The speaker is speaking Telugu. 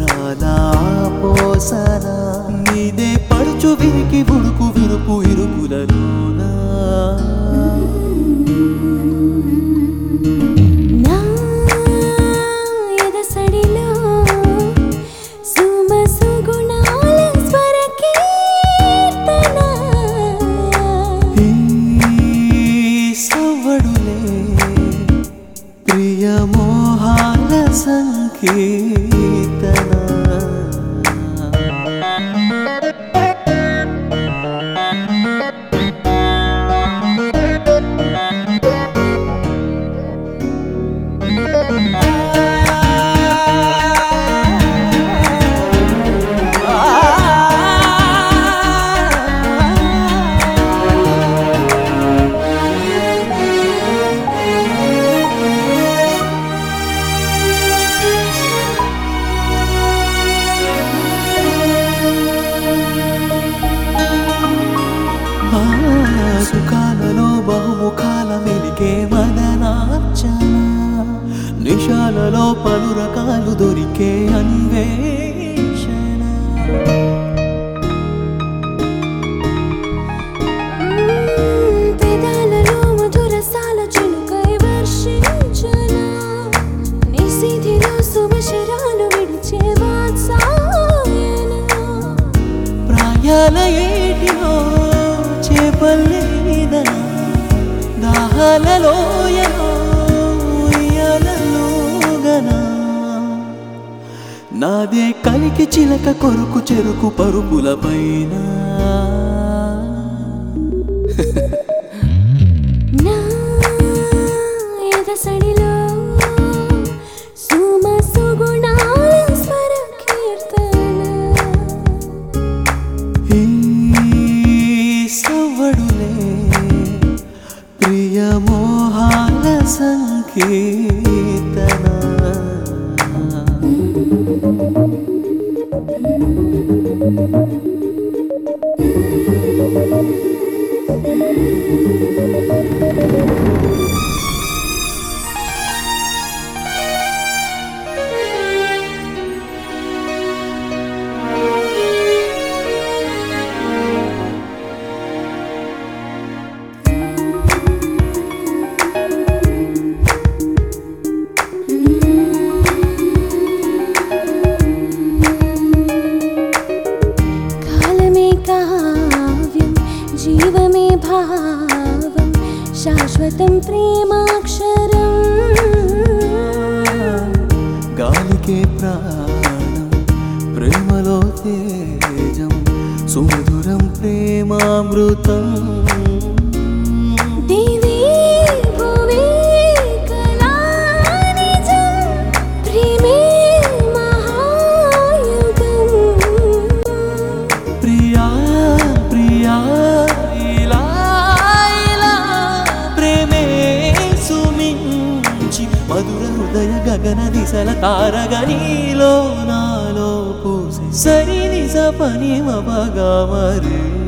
రాదా పోసన నీదే పడుచు విరికి ఉడుకు విరుపు ఇరుకులలోనా నా ఎదసడిలో సుమ సుగుణాల స్వర కీర్తన ఈ సవ్వడులే ప్రియ మోహాల సంకీర్తన ఆ సుఖాలలో బహుముఖాల మెలికే మదనార్చన నిషాలలో పలు రకాలు దొరికే అన్వేషణ పెదాలలో మధురసాల చిలుకై వర్షించన నిశిధిలో శుభశరాలు విడిచే వాత్సాయన ప్రాయాల ఏటిలో చేపల్లేద దాహాలలోయలో ఉయ్యాలలోగనా నాదే కలికి చిలక కొరుకు చెరుకు పరుపుల పైన నా ఎదసడిలో సుమ సుగుణాల స్వర కీర్తన ఈ సవ్వడులే ప్రియ మోహాల సంకీర్తన కాలమే కావ్యం జీవమే భావం శాశ్వతం ప్రేమాక్షరం గాలికే ప్రాణం ప్రేమలో తేజం సుమధురం ప్రేమామృతం దేవీ భువి కళానిజం ప్రేమే మహాయుగం ప్రియా ప్రియా ఇలా ఇలా ప్రేమే సుమించి మధుర హృదయ గగన దిశల తారగ నీలో నాలో పూసే సరి నిజ పని మగా మరి